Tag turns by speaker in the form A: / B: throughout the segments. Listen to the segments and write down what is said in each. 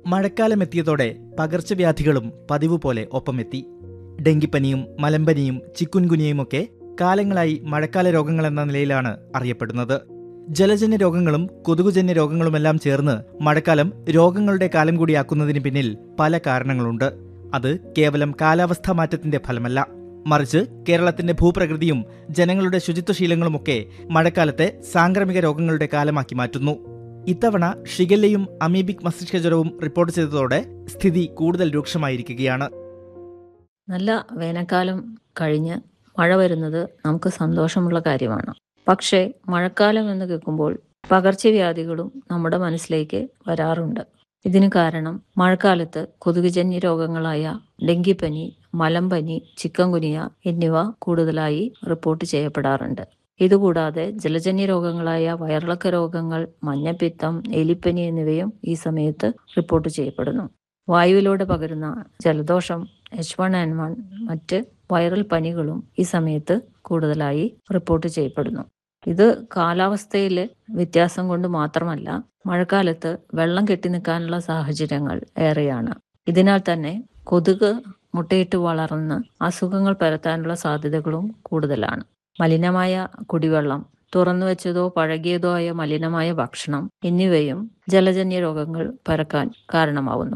A: മഴക്കാലമെത്തിയതോടെ പകർച്ചവ്യാധികളും പതിവ് പോലെ ഒപ്പമെത്തി ഡെങ്കിപ്പനിയും മലമ്പനിയും ചിക്കുൻകുനിയുമൊക്കെ കാലങ്ങളായി മഴക്കാല രോഗങ്ങളെന്ന നിലയിലാണ് അറിയപ്പെടുന്നത് ജലജന്യ രോഗങ്ങളും കൊതുകുജന്യ രോഗങ്ങളുമെല്ലാം ചേർന്ന് മഴക്കാലം രോഗങ്ങളുടെ കാലം കൂടിയാക്കുന്നതിന് പിന്നിൽ പല കാരണങ്ങളുണ്ട് അത് കേവലം കാലാവസ്ഥാ മാറ്റത്തിന്റെ ഫലമല്ല മറിച്ച് കേരളത്തിന്റെ ഭൂപ്രകൃതിയും ജനങ്ങളുടെ ശുചിത്വശീലങ്ങളുമൊക്കെ മഴക്കാലത്തെ സാംക്രമിക രോഗങ്ങളുടെ കാലമാക്കി മാറ്റുന്നു ഇത്തവണ ഷിഗല്ലയും അമീബിക് മസ്തിഷ്ക ജ്വരവും റിപ്പോർട്ട് ചെയ്തതോടെ സ്ഥിതി കൂടുതൽ രൂക്ഷമായിരിക്കുകയാണ്
B: നല്ല വേനൽക്കാലം കഴിഞ്ഞ് മഴ വരുന്നത് നമുക്ക് സന്തോഷമുള്ള കാര്യമാണ് പക്ഷേ മഴക്കാലം എന്ന് കേൾക്കുമ്പോൾ പകർച്ചവ്യാധികളും നമ്മുടെ മനസ്സിലേക്ക് വരാറുണ്ട് ഇതിന് കാരണം മഴക്കാലത്ത് കൊതുകുജന്യ രോഗങ്ങളായ ഡെങ്കിപ്പനി മലമ്പനി ചിക്കൻ കുനിയ എന്നിവ കൂടുതലായി റിപ്പോർട്ട് ചെയ്യപ്പെടാറുണ്ട് ഇതുകൂടാതെ ജലജന്യ രോഗങ്ങളായ വയറിളക്ക രോഗങ്ങൾ മഞ്ഞപ്പിത്തം എലിപ്പനി എന്നിവയും ഈ സമയത്ത് റിപ്പോർട്ട് ചെയ്യപ്പെടുന്നു വായുവിലൂടെ പകരുന്ന ജലദോഷം എച്ച് വൺ എൻ വൺ മറ്റ് വൈറൽ പനികളും ഈ സമയത്ത് കൂടുതലായി റിപ്പോർട്ട് ചെയ്യപ്പെടുന്നു ഇത് കാലാവസ്ഥയിലെ വ്യത്യാസം കൊണ്ട് മാത്രമല്ല മഴക്കാലത്ത് വെള്ളം കെട്ടി നിൽക്കാനുള്ള സാഹചര്യങ്ങൾ ഏറെയാണ് ഇതിനാൽ തന്നെ കൊതുക് മുട്ടയിട്ട് വളർന്ന് അസുഖങ്ങൾ പരത്താനുള്ള സാധ്യതകളും കൂടുതലാണ് മലിനമായ കുടിവെള്ളം തുറന്നു വെച്ചതോ പഴകിയതോ ആയ മലിനമായ ഭക്ഷണം എന്നിവയും ജലജന്യ രോഗങ്ങൾ പരക്കാൻ കാരണമാവുന്നു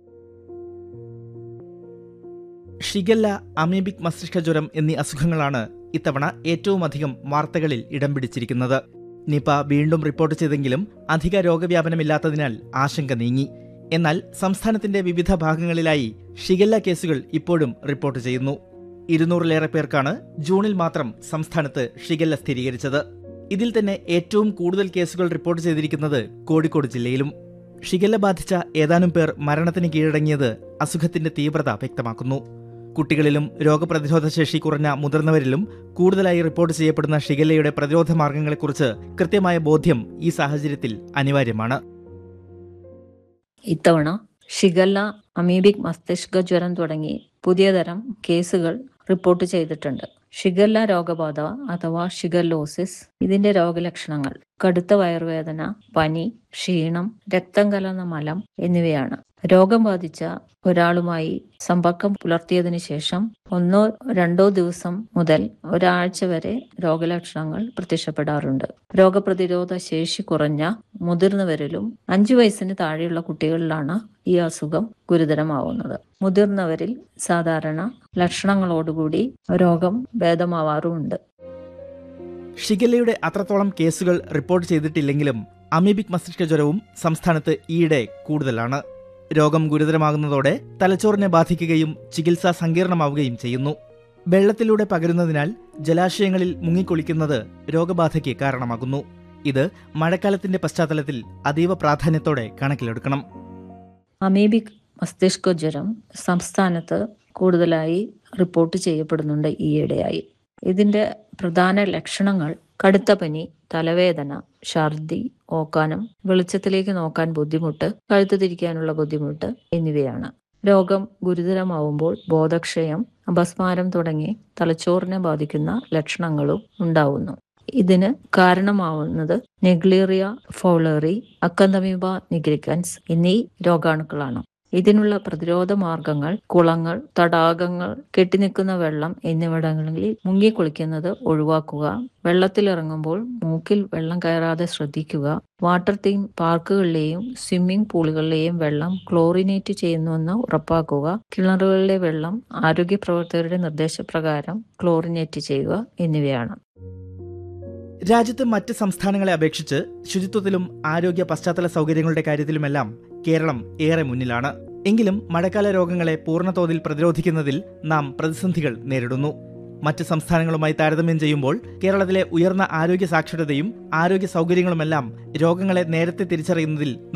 A: ഷിഗല്ല അമീബിക് മസ്തിഷ്ക ജ്വരം എന്നീ അസുഖങ്ങളാണ് ഇത്തവണ ഏറ്റവും അധികം വാർത്തകളിൽ ഇടം പിടിച്ചിരിക്കുന്നത് നിപ വീണ്ടും റിപ്പോർട്ട് ചെയ്തെങ്കിലും അധിക രോഗവ്യാപനമില്ലാത്തതിനാൽ ആശങ്ക നീങ്ങി എന്നാൽ സംസ്ഥാനത്തിന്റെ വിവിധ ഭാഗങ്ങളിലായി ഷിഗല്ല കേസുകൾ ഇപ്പോഴും റിപ്പോർട്ട് ചെയ്യുന്നു ഇരുന്നൂറിലേറെ പേർക്കാണ് ജൂണിൽ മാത്രം സംസ്ഥാനത്ത് ഷിഗല്ല സ്ഥിരീകരിച്ചത് ഇതിൽ തന്നെ ഏറ്റവും കൂടുതൽ കേസുകൾ റിപ്പോർട്ട് ചെയ്തിരിക്കുന്നത് കോഴിക്കോട് ജില്ലയിലും ഷിഗല്ല ബാധിച്ച ഏതാനും പേർ മരണത്തിന് കീഴടങ്ങിയത് അസുഖത്തിന്റെ തീവ്രത വ്യക്തമാക്കുന്നു കുട്ടികളിലും രോഗപ്രതിരോധ ശേഷി കുറഞ്ഞ മുതിർന്നവരിലും കൂടുതലായി റിപ്പോർട്ട് ചെയ്യപ്പെടുന്ന ഷിഗല്ലയുടെ പ്രതിരോധ മാർഗങ്ങളെക്കുറിച്ച് കൃത്യമായ ബോധ്യം ഈ സാഹചര്യത്തിൽ അനിവാര്യമാണ്
B: ഇത്തവണ ഷിഗല്ല അമീബിക് മസ്തിഷ്ക ജ്വരം തുടങ്ങി പുതിയ തരം കേസുകൾ റിപ്പോർട്ട് ചെയ്തിട്ടുണ്ട് ഷിഗല്ല രോഗബാധ അഥവാ ഷിഗല്ലോസിസ് ഇതിന്റെ രോഗലക്ഷണങ്ങൾ കടുത്ത വയറുവേദന പനി ക്ഷീണം രക്തം കലർന്ന മലം എന്നിവയാണ് രോഗം ബാധിച്ച ഒരാളുമായി സമ്പർക്കം പുലർത്തിയതിനു ശേഷം ഒന്നോ രണ്ടോ ദിവസം മുതൽ ഒരാഴ്ച വരെ രോഗലക്ഷണങ്ങൾ പ്രത്യക്ഷപ്പെടാറുണ്ട് രോഗപ്രതിരോധ ശേഷി കുറഞ്ഞ മുതിർന്നവരിലും അഞ്ചു വയസ്സിന് താഴെയുള്ള കുട്ടികളിലാണ് ഈ അസുഖം ഗുരുതരമാവുന്നത് മുതിർന്നവരിൽ സാധാരണ ലക്ഷണങ്ങളോടുകൂടി രോഗം ഭേദമാവാറുമുണ്ട്
A: ഷിഗല്ലയുടെ അത്രത്തോളം കേസുകൾ റിപ്പോർട്ട് ചെയ്തിട്ടില്ലെങ്കിലും അമീബിക് മസ്തിഷ്ക ജ്വരവും സംസ്ഥാനത്ത് ഈയിടെ കൂടുതലാണ് രോഗം ഗുരുതരമാകുന്നതോടെ തലച്ചോറിനെ ബാധിക്കുകയും ചികിത്സ സങ്കീർണമാവുകയും ചെയ്യുന്നു വെള്ളത്തിലൂടെ പകരുന്നതിനാൽ ജലാശയങ്ങളിൽ മുങ്ങിക്കുളിക്കുന്നത് രോഗബാധയ്ക്ക് കാരണമാകുന്നു ഇത് മഴക്കാലത്തിന്റെ പശ്ചാത്തലത്തിൽ അതീവ പ്രാധാന്യത്തോടെ കണക്കിലെടുക്കണം
B: അമീബിക് മസ്തിഷ്ക ജ്വരം സംസ്ഥാനത്ത് കൂടുതലായി റിപ്പോർട്ട് ചെയ്യപ്പെടുന്നുണ്ട് ഈയിടെയായി ഇതിന്റെ പ്രധാന ലക്ഷണങ്ങൾ കടുത്ത പനി തലവേദന ഛർദി ഓക്കാനം വെളിച്ചത്തിലേക്ക് നോക്കാൻ ബുദ്ധിമുട്ട് കഴുത്ത് തിരിക്കാനുള്ള ബുദ്ധിമുട്ട് എന്നിവയാണ് രോഗം ഗുരുതരമാവുമ്പോൾ ബോധക്ഷയം അപസ്മാരം തുടങ്ങി തലച്ചോറിനെ ബാധിക്കുന്ന ലക്ഷണങ്ങളും ഉണ്ടാവുന്നു ഇതിന് കാരണമാവുന്നത് നെഗ്ലീറിയ ഫൗളറി അക്കന്തമീബ നിഗ്രിക്കൻസ് എന്നീ രോഗാണുക്കളാണ് ഇതിനുള്ള പ്രതിരോധ മാർഗങ്ങൾ കുളങ്ങൾ തടാകങ്ങൾ കെട്ടിനിൽക്കുന്ന വെള്ളം എന്നിവിടങ്ങളിൽ മുങ്ങിക്കുളിക്കുന്നത് ഒഴിവാക്കുക വെള്ളത്തിലിറങ്ങുമ്പോൾ മൂക്കിൽ വെള്ളം കയറാതെ ശ്രദ്ധിക്കുക വാട്ടർ തീം പാർക്കുകളിലെയും സ്വിമ്മിംഗ് പൂളുകളിലെയും വെള്ളം ക്ലോറിനേറ്റ് ചെയ്യുന്നുവെന്ന് ഉറപ്പാക്കുക കിണറുകളിലെ വെള്ളം ആരോഗ്യ പ്രവർത്തകരുടെ നിർദ്ദേശപ്രകാരം ക്ലോറിനേറ്റ് ചെയ്യുക എന്നിവയാണ്
A: രാജ്യത്ത് മറ്റ് സംസ്ഥാനങ്ങളെ അപേക്ഷിച്ച് ശുചിത്വത്തിലും ആരോഗ്യ പശ്ചാത്തല സൗകര്യങ്ങളുടെ കാര്യത്തിലുമെല്ലാം കേരളം ഏറെ മുന്നിലാണ് എങ്കിലും മഴക്കാല രോഗങ്ങളെ പൂർണ്ണതോതിൽ പ്രതിരോധിക്കുന്നതിൽ നാം പ്രതിസന്ധികൾ നേരിടുന്നു മറ്റ് സംസ്ഥാനങ്ങളുമായി താരതമ്യം ചെയ്യുമ്പോൾ കേരളത്തിലെ ഉയർന്ന ആരോഗ്യ സാക്ഷരതയും ആരോഗ്യ സൗകര്യങ്ങളുമെല്ലാം രോഗങ്ങളെ നേരത്തെ തിരിച്ചറിയുന്നതിൽ